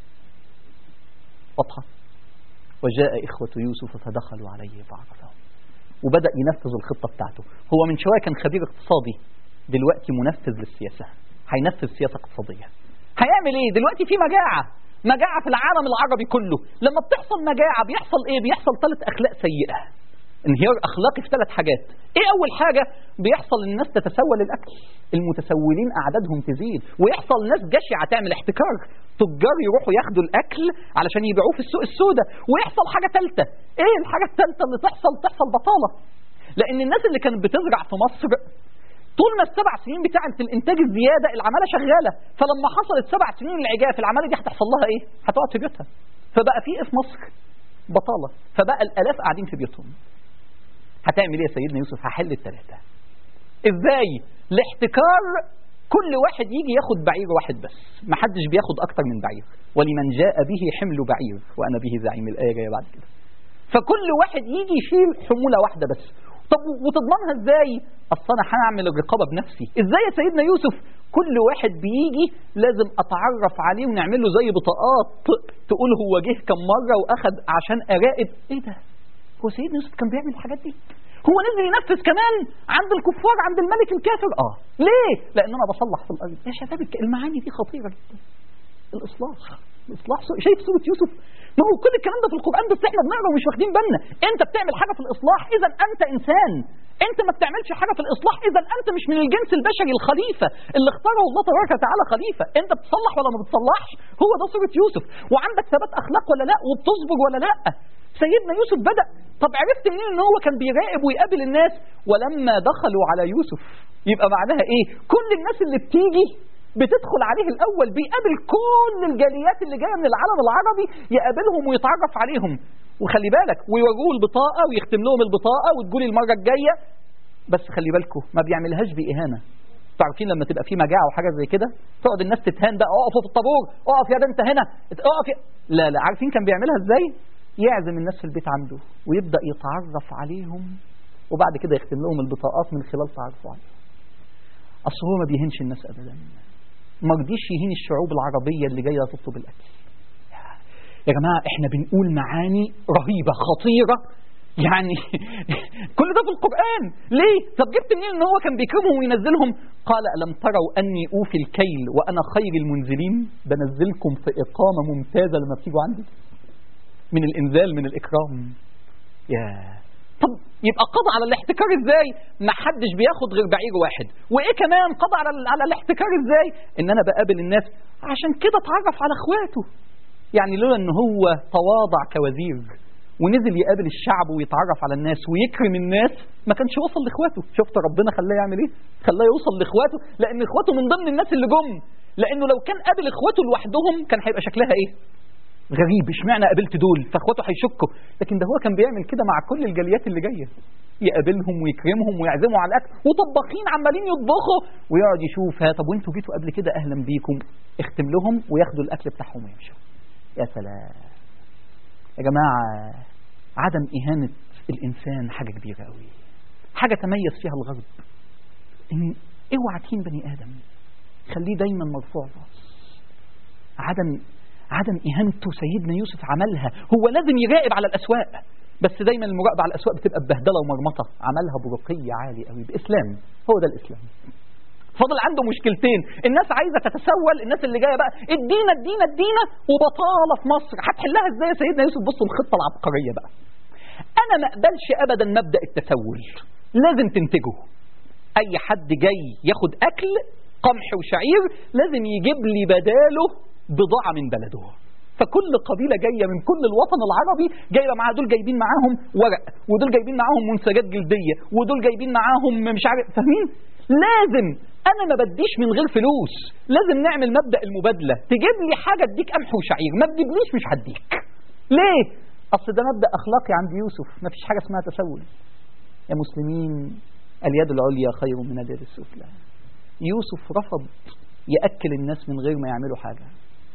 واضحه وجاء إخوة يوسف فدخلوا عليه فعرفهم وبدأ ينفذ الخطة بتاعته هو من شوية كان خبير اقتصادي دلوقتي منفذ للسياسة هينفذ سياسة اقتصادية هيعمل ايه دلوقتي في مجاعة مجاعة في العالم العربي كله لما بتحصل مجاعة بيحصل ايه بيحصل ثلاث أخلاق سيئة انهيار اخلاقي في ثلاث حاجات ايه اول حاجه بيحصل الناس تتسول الاكل المتسولين اعدادهم تزيد ويحصل ناس جشعه تعمل احتكار تجار يروحوا ياخدوا الاكل علشان يبيعوه في السوق السوداء ويحصل حاجه ثالثه ايه الحاجه الثالثه اللي تحصل تحصل بطاله لان الناس اللي كانت بتزرع في مصر طول ما السبع سنين بتاعت الانتاج الزياده العماله شغاله فلما حصلت سبع سنين العجاف العماله دي هتحصل لها ايه هتقعد في بيوتها فبقى في ايه في مصر بطاله فبقى الالاف قاعدين في بيوتهم هتعمل ايه يا سيدنا يوسف هحل الثلاثه ازاي الاحتكار كل واحد يجي ياخد بعير واحد بس ما حدش بياخد اكتر من بعير ولمن جاء به حمل بعير وانا به زعيم الايه جايه بعد كده فكل واحد يجي يشيل حموله واحده بس طب وتضمنها ازاي اصل انا هعمل الرقابه بنفسي ازاي يا سيدنا يوسف كل واحد بيجي لازم اتعرف عليه ونعمل له زي بطاقات تقول هو جه كم مره واخد عشان اراقب ايه ده هو سيدنا يوسف كان بيعمل الحاجات دي هو نزل ينفذ كمان عند الكفار عند الملك الكافر اه ليه لان انا بصلح في الارض يا شباب المعاني دي خطيره جدا الاصلاح الاصلاح شايف سوره يوسف ما هو كل الكلام ده في القران بس احنا بنقرا ومش واخدين بالنا انت بتعمل حاجه في الاصلاح اذا انت انسان انت ما بتعملش حاجه في الاصلاح اذا انت مش من الجنس البشري الخليفه اللي اختاره الله تبارك وتعالى خليفه انت بتصلح ولا ما بتصلحش هو ده سوره يوسف وعندك ثبات اخلاق ولا لا وبتصبر ولا لا سيدنا يوسف بدأ طب عرفت منين ان هو كان بيراقب ويقابل الناس ولما دخلوا على يوسف يبقى معناها ايه كل الناس اللي بتيجي بتدخل عليه الاول بيقابل كل الجاليات اللي جايه من العالم العربي يقابلهم ويتعرف عليهم وخلي بالك ويوروه البطاقه ويختم لهم البطاقه وتقولي المره الجايه بس خلي بالكم ما بيعملهاش باهانه عارفين لما تبقى في مجاعه وحاجه زي كده تقعد الناس تتهان بقى اقفوا في الطابور اقف يا ده انت هنا اقف يا... لا لا عارفين كان بيعملها ازاي يعزم الناس في البيت عنده ويبدا يتعرف عليهم وبعد كده يختم لهم البطاقات من خلال تعرفه عليهم اصل هو ما بيهنش الناس ابدا ما رضيش يهين الشعوب العربيه اللي جايه تطلب الاكل يا جماعه احنا بنقول معاني رهيبه خطيره يعني كل ده في القرآن ليه طب جبت منين ان هو كان بيكرمهم وينزلهم قال ألم تروا أني أوفي الكيل وأنا خير المنزلين بنزلكم في إقامة ممتازة لما بتيجوا عندي من الإنزال من الإكرام يا طب يبقى قضى على الاحتكار ازاي ما حدش بياخد غير بعير واحد وايه كمان قضى على على الاحتكار ازاي ان انا بقابل الناس عشان كده اتعرف على اخواته يعني لولا ان هو تواضع كوزير ونزل يقابل الشعب ويتعرف على الناس ويكرم الناس ما كانش وصل لاخواته شفت ربنا خلاه يعمل ايه خلاه يوصل لاخواته لان اخواته من ضمن الناس اللي جم لانه لو كان قابل اخواته لوحدهم كان هيبقى شكلها ايه غريب اشمعنى قابلت دول فاخواته هيشكوا لكن ده هو كان بيعمل كده مع كل الجاليات اللي جايه يقابلهم ويكرمهم ويعزموا على الاكل وطباخين عمالين يطبخوا ويقعد يشوف ها طب وانتوا جيتوا قبل كده اهلا بيكم اختم لهم وياخدوا الاكل بتاعهم ويمشوا يا سلام يا جماعه عدم اهانه الانسان حاجه كبيره قوي حاجه تميز فيها الغرب ان اوعى تهين بني ادم خليه دايما مرفوع الراس عدم عدم إهانته سيدنا يوسف عملها هو لازم يراقب على الأسواق بس دايما المراقبة على الأسواق بتبقى ببهدلة ومرمطة عملها برقي عالي قوي بإسلام هو ده الإسلام فاضل عنده مشكلتين الناس عايزة تتسول الناس اللي جاية بقى ادينا ادينا ادينا وبطالة في مصر هتحلها ازاي يا سيدنا يوسف بصوا الخطة العبقرية بقى أنا ما أقبلش أبدا مبدأ التسول لازم تنتجه أي حد جاي ياخد أكل قمح وشعير لازم يجيب لي بداله بضاعة من بلده فكل قبيلة جاية من كل الوطن العربي جايبة معاها دول جايبين معاهم ورق ودول جايبين معاهم منسجات جلدية ودول جايبين معاهم مش عارف فاهمين لازم انا ما بديش من غير فلوس لازم نعمل مبدأ المبادلة تجيب لي حاجة اديك قمح وشعير ما تجيبليش مش هديك ليه اصل ده مبدأ اخلاقي عند يوسف ما فيش حاجة اسمها تسول يا مسلمين اليد العليا خير من اليد السفلى يوسف رفض يأكل الناس من غير ما يعملوا حاجة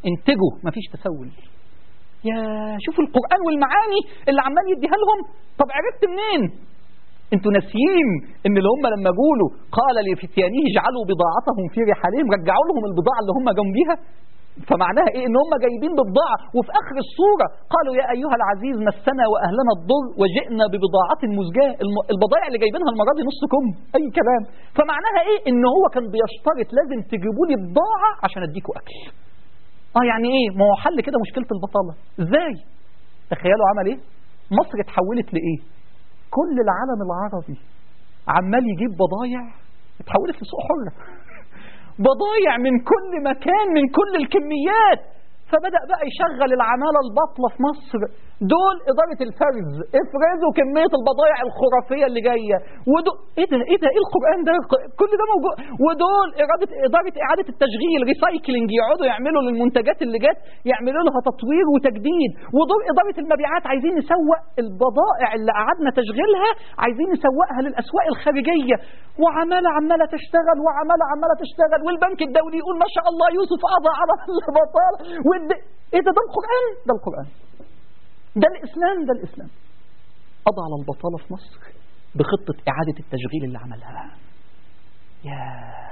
انتجوا مفيش تسول يا شوفوا القرآن والمعاني اللي عمال يديها لهم طب عرفت منين انتوا ناسيين ان اللي هم لما جولوا قال لفتيانه اجعلوا بضاعتهم في رحالهم رجعوا لهم البضاعه اللي هم جم بيها فمعناها ايه ان هم جايبين ببضاعه وفي اخر الصوره قالوا يا ايها العزيز مسنا واهلنا الضر وجئنا ببضاعه مزجاه الم- البضائع اللي جايبينها المره دي نص كم اي كلام فمعناها ايه ان هو كان بيشترط لازم تجيبوا لي بضاعه عشان اديكوا اكل اه يعني ايه ما هو حل كده مشكله البطاله ازاي تخيلوا عمل ايه مصر اتحولت لايه كل العالم العربي عمال يجيب بضايع اتحولت لسوق حرة بضايع من كل مكان من كل الكميات فبدأ بقى يشغل العمالة الباطلة في مصر دول إدارة الفرز افرزوا كمية البضائع الخرافية اللي جاية ودول إيه ده إيه ده إيه القرآن ده كل ده موجود ودول إرادة إدارة إعادة التشغيل ريسايكلينج يقعدوا يعملوا للمنتجات اللي جت يعملوا لها تطوير وتجديد ودول إدارة المبيعات عايزين نسوق البضائع اللي قعدنا تشغيلها عايزين نسوقها للأسواق الخارجية وعمالة عمالة تشتغل وعمالة عمالة تشتغل والبنك الدولي يقول ما شاء الله يوسف قضى على البطالة والد... ايه ده ده القرآن ده القرآن ده الإسلام ده الإسلام قضى على البطالة في مصر بخطة إعادة التشغيل اللي عملها يا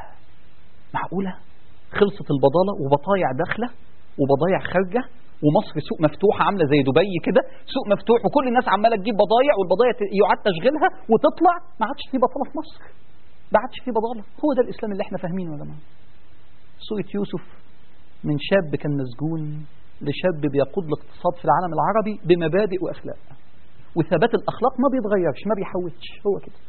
معقولة خلصت البضالة وبضايع داخلة وبضايع خارجة ومصر سوق مفتوحة عاملة زي دبي كده سوق مفتوح وكل الناس عمالة تجيب بضايع والبضايع ت- يعاد تشغيلها وتطلع ما عادش في بطالة في مصر ما عادش في بضالة هو ده الإسلام اللي احنا فاهمينه يا جماعة سورة يوسف من شاب كان مسجون لشاب بيقود الاقتصاد في العالم العربي بمبادئ وأخلاق وثبات الأخلاق ما بيتغيرش ما بيحوتش هو كده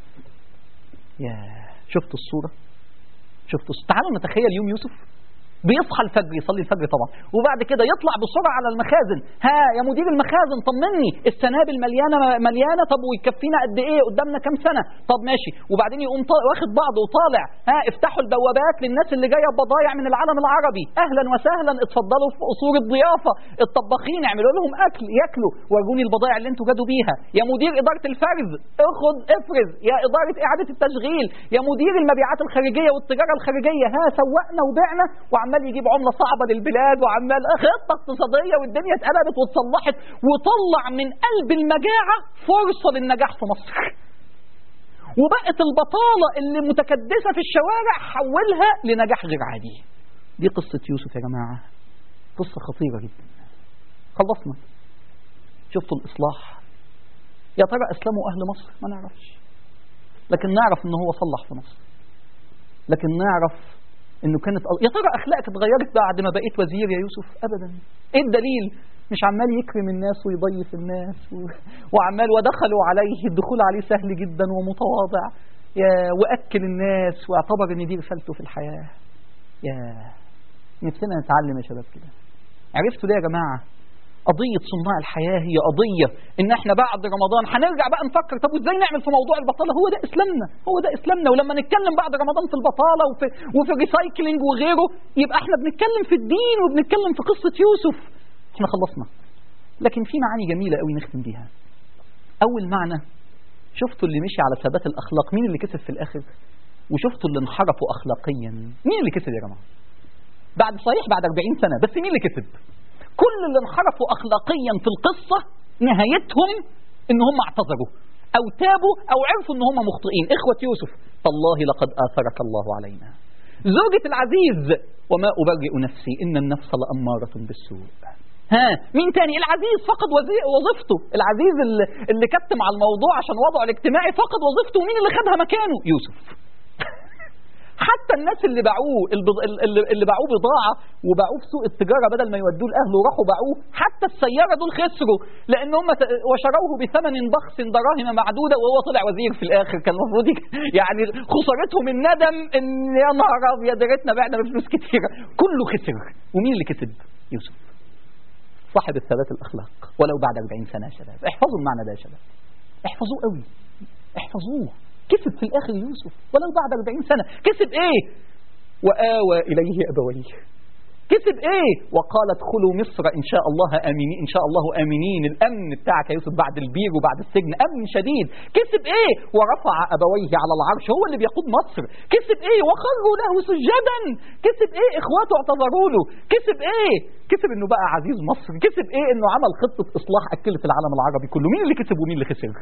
يا شفت الصورة شفت الصورة تعالوا نتخيل يوم يوسف بيصحى الفجر يصلي الفجر طبعا وبعد كده يطلع بسرعة على المخازن ها يا مدير المخازن طمني السنابل مليانة مليانة طب ويكفينا قد ايه قدامنا كام سنة طب ماشي وبعدين يقوم طا- واخد بعضه وطالع ها افتحوا البوابات للناس اللي جاية ببضايع من العالم العربي اهلا وسهلا اتفضلوا في قصور الضيافة الطباخين اعملوا لهم اكل ياكلوا ورجوني البضائع اللي انتوا جادوا بيها يا مدير ادارة الفرز اخد افرز يا ادارة اعادة التشغيل يا مدير المبيعات الخارجية والتجارة الخارجية ها سوقنا وبعنا وعمال يجيب عملة صعبة للبلاد وعمال خطة اقتصادية والدنيا اتقلبت واتصلحت وطلع من قلب المجاعة فرصة للنجاح في مصر وبقت البطالة اللي متكدسة في الشوارع حولها لنجاح غير عادي دي قصة يوسف يا جماعة قصة خطيرة جدا خلصنا شفتوا الإصلاح يا ترى أسلموا أهل مصر ما نعرفش لكن نعرف إن هو صلح في مصر لكن نعرف إنه كانت يا ترى أخلاقك اتغيرت بعد ما بقيت وزير يا يوسف أبدا إيه الدليل مش عمال يكرم الناس ويضيف الناس و... وعمال ودخلوا عليه الدخول عليه سهل جدا ومتواضع يا وأكل الناس واعتبر إن دي رسالته في الحياة يا نفسنا نتعلم يا شباب كده عرفتوا ليه يا جماعة قضية صناع الحياة هي قضية إن إحنا بعد رمضان هنرجع بقى نفكر طب وإزاي نعمل في موضوع البطالة هو ده إسلامنا هو ده إسلامنا ولما نتكلم بعد رمضان في البطالة وفي وفي الريسايكلينج وغيره يبقى إحنا بنتكلم في الدين وبنتكلم في قصة يوسف إحنا خلصنا لكن في معاني جميلة قوي نختم بيها أول معنى شفتوا اللي مشي على ثبات الأخلاق مين اللي كسب في الآخر وشفتوا اللي انحرفوا أخلاقيا مين اللي كسب يا جماعة بعد صحيح بعد 40 سنة بس مين اللي كسب كل اللي انحرفوا أخلاقيا في القصة نهايتهم إن هم اعتذروا أو تابوا أو عرفوا إن هم مخطئين إخوة يوسف تالله لقد آثرك الله علينا زوجة العزيز وما أبرئ نفسي إن النفس لأمارة بالسوء ها مين تاني العزيز فقد وزي- وظيفته العزيز اللي, اللي كتم على الموضوع عشان وضعه الاجتماعي فقد وظيفته ومين اللي خدها مكانه يوسف حتى الناس اللي باعوه البض- اللي, اللي باعوه بضاعة وباعوه في سوق التجارة بدل ما يودوه لأهله وراحوا باعوه حتى السيارة دول خسروا لأن هم ت- وشروه بثمن بخس دراهم معدودة وهو طلع وزير في الآخر كان المفروض يك- يعني خسارتهم الندم إن يا نهار أبيض يا ريتنا بعنا بفلوس كتيرة كله خسر ومين اللي كسب؟ يوسف صاحب الثبات الأخلاق ولو بعد 40 سنة يا شباب احفظوا المعنى ده يا شباب احفظوه قوي احفظوه كسب في الآخر يوسف ولو بعد 40 سنة كسب ايه وآوى إليه أبويه كسب ايه وقال ادخلوا مصر ان شاء الله امنين ان شاء الله امنين الامن بتاعك يا يوسف بعد البير وبعد السجن امن شديد كسب ايه ورفع ابويه على العرش هو اللي بيقود مصر كسب ايه وخروا له سجدا كسب ايه اخواته اعتذروا له كسب ايه كسب انه بقى عزيز مصر كسب ايه انه عمل خطه اصلاح اكلت العالم العربي كله مين اللي كسب ومين اللي خسر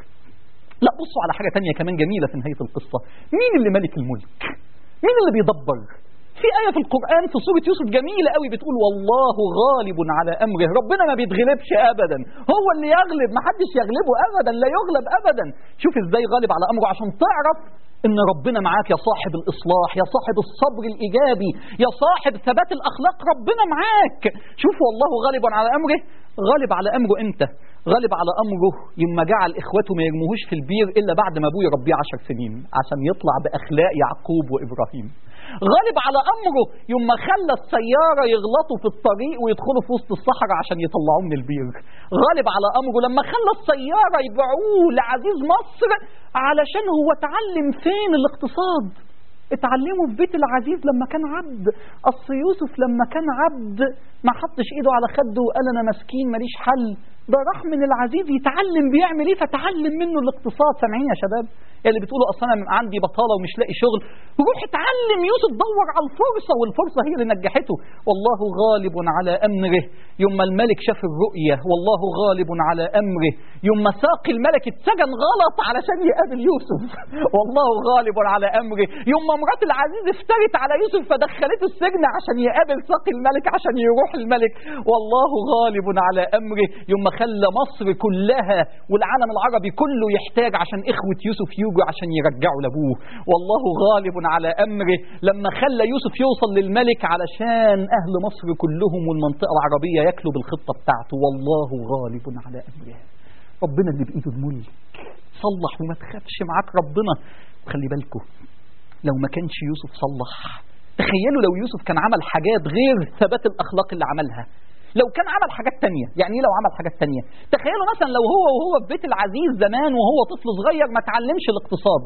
لا بصوا على حاجه تانية كمان جميله في نهايه القصه مين اللي ملك الملك مين اللي بيدبر في آية في القرآن في سورة يوسف جميلة قوي بتقول والله غالب على أمره ربنا ما بيتغلبش أبدا هو اللي يغلب ما حدش يغلبه أبدا لا يغلب أبدا شوف إزاي غالب على أمره عشان تعرف إن ربنا معاك يا صاحب الإصلاح يا صاحب الصبر الإيجابي يا صاحب ثبات الأخلاق ربنا معاك شوف والله غالب على أمره غالب على أمره إمتى غالب على أمره يوم جعل إخوته ما يرموهوش في البير إلا بعد ما أبوه يربيه عشر سنين عشان يطلع بأخلاق يعقوب وإبراهيم غالب على أمره يوم ما خلى السيارة يغلطوا في الطريق ويدخلوا في وسط الصحراء عشان يطلعوه من البير غالب على أمره لما خلى السيارة يبيعوه لعزيز مصر علشان هو اتعلم فين الاقتصاد اتعلموا في بيت العزيز لما كان عبد اصل يوسف لما كان عبد ما حطش ايده على خده وقال انا مسكين ماليش حل ده راح من العزيز يتعلم بيعمل ايه فتعلم منه الاقتصاد سامعين يا شباب اللي بتقولوا اصل انا عندي بطاله ومش لاقي شغل روح اتعلم يوسف دور على الفرصه والفرصه هي اللي نجحته والله غالب على امره يوم ما الملك شاف الرؤيه والله غالب على امره يوم ما ساق الملك اتسجن غلط علشان يقابل يوسف والله غالب على امره يوم ما مرات العزيز افترت على يوسف فدخلته السجن عشان يقابل ساقي الملك عشان يروح الملك والله غالب على امره يوم ما خلى مصر كلها والعالم العربي كله يحتاج عشان اخوه يوسف يجوا عشان يرجعوا لابوه والله غالب على امره لما خلى يوسف يوصل للملك علشان اهل مصر كلهم والمنطقه العربيه ياكلوا بالخطه بتاعته والله غالب على امره ربنا اللي بايده الملك صلح وما تخافش معاك ربنا وخلي بالكم لو ما كانش يوسف صلح تخيلوا لو يوسف كان عمل حاجات غير ثبات الاخلاق اللي عملها لو كان عمل حاجات تانية يعني ايه لو عمل حاجات تانية تخيلوا مثلا لو هو وهو في بيت العزيز زمان وهو طفل صغير ما تعلمش الاقتصاد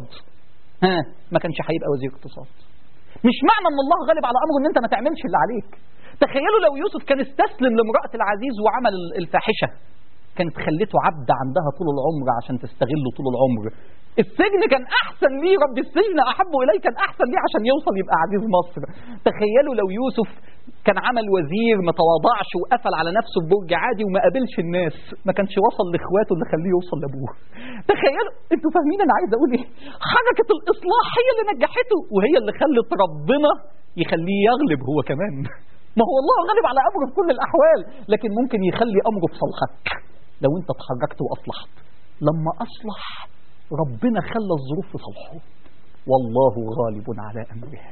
ها ما كانش هيبقى وزير اقتصاد مش معنى ان الله غالب على امره ان انت ما تعملش اللي عليك تخيلوا لو يوسف كان استسلم لامرأة العزيز وعمل الفاحشة كانت خلته عبد عندها طول العمر عشان تستغله طول العمر السجن كان احسن ليه رب السجن احب اليه كان احسن ليه عشان يوصل يبقى عزيز مصر تخيلوا لو يوسف كان عمل وزير ما تواضعش وقفل على نفسه في برج عادي وما قابلش الناس ما كانش وصل لاخواته اللي خليه يوصل لابوه تخيلوا انتوا فاهمين انا عايز اقول ايه حركه الاصلاح هي اللي نجحته وهي اللي خلت ربنا يخليه يغلب هو كمان ما هو الله غالب على امره في كل الاحوال لكن ممكن يخلي امره في صالحك لو انت اتحركت واصلحت لما اصلح ربنا خلى الظروف في صالحه والله غالب على امره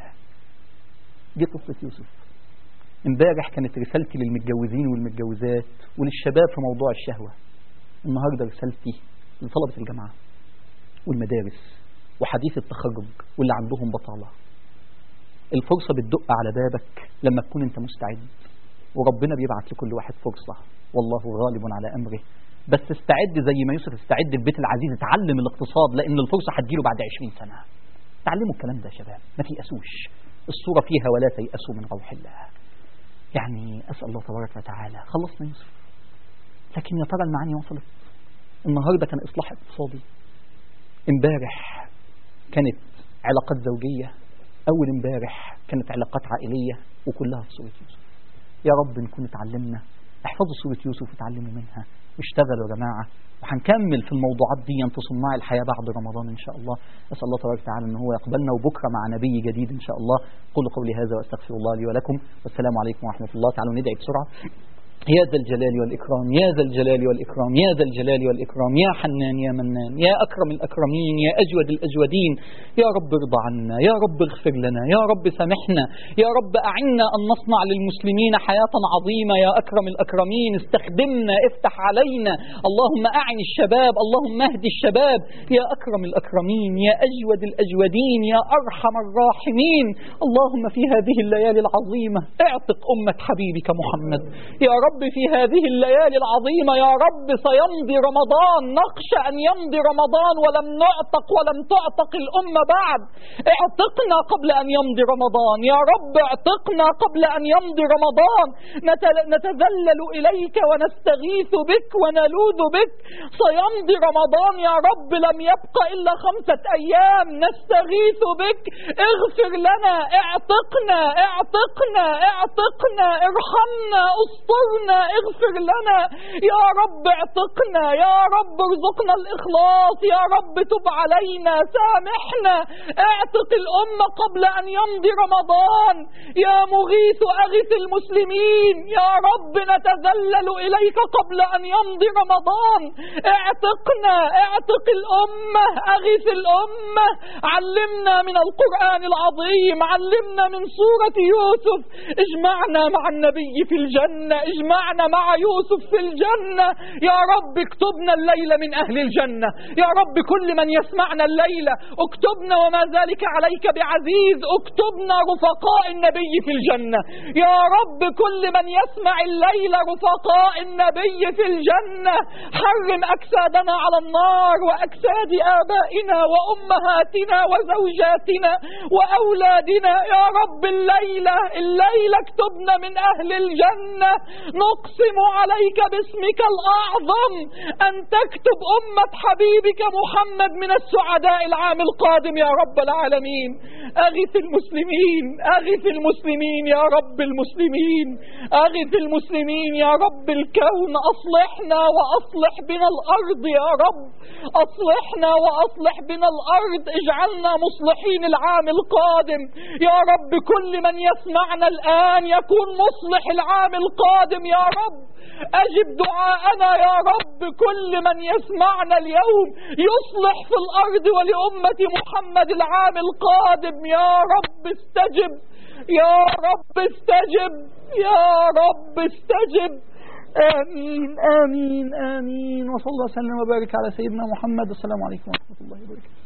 دي قصه يوسف امبارح كانت رسالتي للمتجوزين والمتجوزات وللشباب في موضوع الشهوه النهارده رسالتي لطلبه الجامعه والمدارس وحديث التخرج واللي عندهم بطاله الفرصه بتدق على بابك لما تكون انت مستعد وربنا بيبعت لكل واحد فرصه والله غالب على امره بس استعد زي ما يوسف استعد البيت العزيز اتعلم الاقتصاد لان الفرصه هتجيله بعد 20 سنه تعلموا الكلام ده يا شباب ما تيأسوش الصورة فيها ولا تيأسوا من روح الله يعني أسأل الله تبارك وتعالى خلصنا يوسف لكن يا ترى المعاني وصلت النهاردة كان إصلاح اقتصادي امبارح كانت علاقات زوجية أول امبارح كانت علاقات عائلية وكلها في سورة يوسف يا رب نكون اتعلمنا احفظوا سورة يوسف وتعلموا منها واشتغلوا يا جماعة وهنكمل في الموضوعات دي في صناع الحياة بعد رمضان إن شاء الله أسأل الله تبارك وتعالى أن هو يقبلنا وبكرة مع نبي جديد إن شاء الله قولوا قولي هذا وأستغفر الله لي ولكم والسلام عليكم ورحمة الله تعالوا ندعي بسرعة يا ذا الجلال والإكرام يا ذا الجلال والإكرام يا ذا الجلال والإكرام يا حنان يا منان يا أكرم الأكرمين يا أجود الأجودين يا رب ارضى عنا يا رب اغفر لنا يا رب سامحنا يا رب أعنا أن نصنع للمسلمين حياة عظيمة يا أكرم الأكرمين استخدمنا افتح علينا اللهم أعن الشباب اللهم اهد الشباب يا أكرم الأكرمين يا أجود الأجودين يا أرحم الراحمين اللهم في هذه الليالي العظيمة اعتق أمة حبيبك محمد يا رب رب في هذه الليالي العظيمة يا رب سيمضي رمضان نخشى أن يمضي رمضان ولم نعتق ولم تعتق الأمة بعد اعتقنا قبل أن يمضي رمضان يا رب اعتقنا قبل أن يمضي رمضان نتذلل إليك ونستغيث بك ونلوذ بك سيمضي رمضان يا رب لم يبق إلا خمسة أيام نستغيث بك اغفر لنا اعتقنا اعتقنا اعتقنا ارحمنا استرنا اغفر لنا يا رب اعتقنا يا رب ارزقنا الإخلاص يا رب تب علينا سامحنا اعتق الأمة قبل أن يمضي رمضان يا مغيث أغث المسلمين يا رب نتذلل إليك قبل أن يمضي رمضان اعتقنا اعتق الأمة أغث الأمة علمنا من القرآن العظيم علمنا من سورة يوسف اجمعنا مع النبي في الجنة اجمعنا مع يوسف في الجنة يا رب اكتبنا الليلة من أهل الجنة يا رب كل من يسمعنا الليلة اكتبنا وما ذلك عليك بعزيز اكتبنا رفقاء النبي في الجنة يا رب كل من يسمع الليلة رفقاء النبي في الجنة حرم أجسادنا على النار وأجساد آبائنا وأمهاتنا وزوجاتنا وأولادنا يا رب الليلة الليلة اكتبنا من أهل الجنة نقسم عليك باسمك الأعظم أن تكتب أمة حبيبك محمد من السعداء العام القادم يا رب العالمين أغث المسلمين أغث المسلمين يا رب المسلمين أغث المسلمين يا رب الكون أصلحنا وأصلح بنا الأرض يا رب أصلحنا وأصلح بنا الأرض اجعلنا مصلحين العام القادم يا رب كل من يسمعنا الآن يكون مصلح العام القادم يا رب أجب دعاءنا يا رب كل من يسمعنا اليوم يصلح في الأرض ولأمة محمد العام القادم يا رب استجب يا رب استجب يا رب استجب آمين آمين آمين وصلى الله وسلم وبارك على سيدنا محمد السلام عليكم ورحمة الله وبركاته